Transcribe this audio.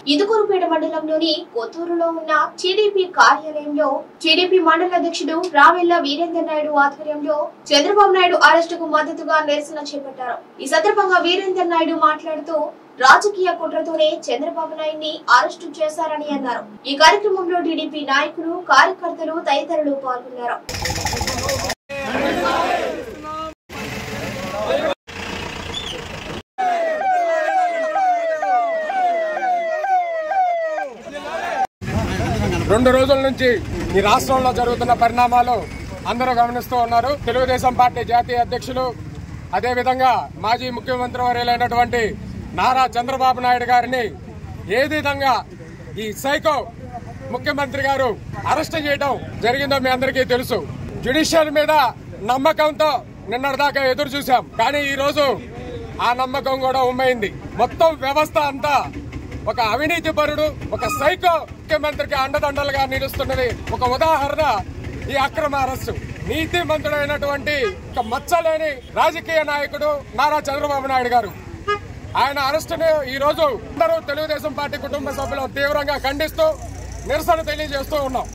ఇదుకూరుపేట మండలంలోని కొత్తూరులో ఉన్న టీడీపీ కార్యాలయంలో టీడీపీ మండల అధ్యక్షుడు రావెల్ల వీరేందర్ నాయుడు ఆధ్వర్యంలో చంద్రబాబు నాయుడు అరెస్టుకు మద్దతుగా నిరసన చేపట్టారు ఈ సందర్భంగా వీరేందర్ నాయుడు మాట్లాడుతూ రాజకీయ కుట్రతోనే చంద్రబాబు నాయుడిని అరెస్టు చేశారని అన్నారు ఈ కార్యక్రమంలో టీడీపీ నాయకులు కార్యకర్తలు తదితరులు పాల్గొన్నారు రెండు రోజుల నుంచి ఈ రాష్ట్రంలో జరుగుతున్న పరిణామాలు అందరూ గమనిస్తూ ఉన్నారు తెలుగుదేశం పార్టీ జాతీయ అధ్యక్షులు అదేవిధంగా మాజీ ముఖ్యమంత్రి వర్యులైనటువంటి నారా చంద్రబాబు నాయుడు గారిని ఏ విధంగా ఈ సైకో ముఖ్యమంత్రి గారు అరెస్ట్ చేయడం జరిగిందో మీ అందరికీ తెలుసు జ్యుడిషియల్ మీద నమ్మకంతో నిన్నటిదాకా ఎదురు చూశాం కానీ ఈ రోజు ఆ నమ్మకం కూడా ఉమ్మైంది మొత్తం వ్యవస్థ అంతా ఒక అవినీతి పరుడు ఒక సైకో ముఖ్యమంత్రికి అండదండలుగా నిలుస్తున్నది ఒక ఉదాహరణ ఈ అక్రమ అరెస్టు నీతి మంత్రుడైనటువంటి ఒక మచ్చలేని రాజకీయ నాయకుడు నారా చంద్రబాబు నాయుడు గారు ఆయన అరెస్టుని ఈ రోజు అందరూ తెలుగుదేశం పార్టీ కుటుంబ సభ్యులు తీవ్రంగా ఖండిస్తూ నిరసన తెలియజేస్తూ ఉన్నాం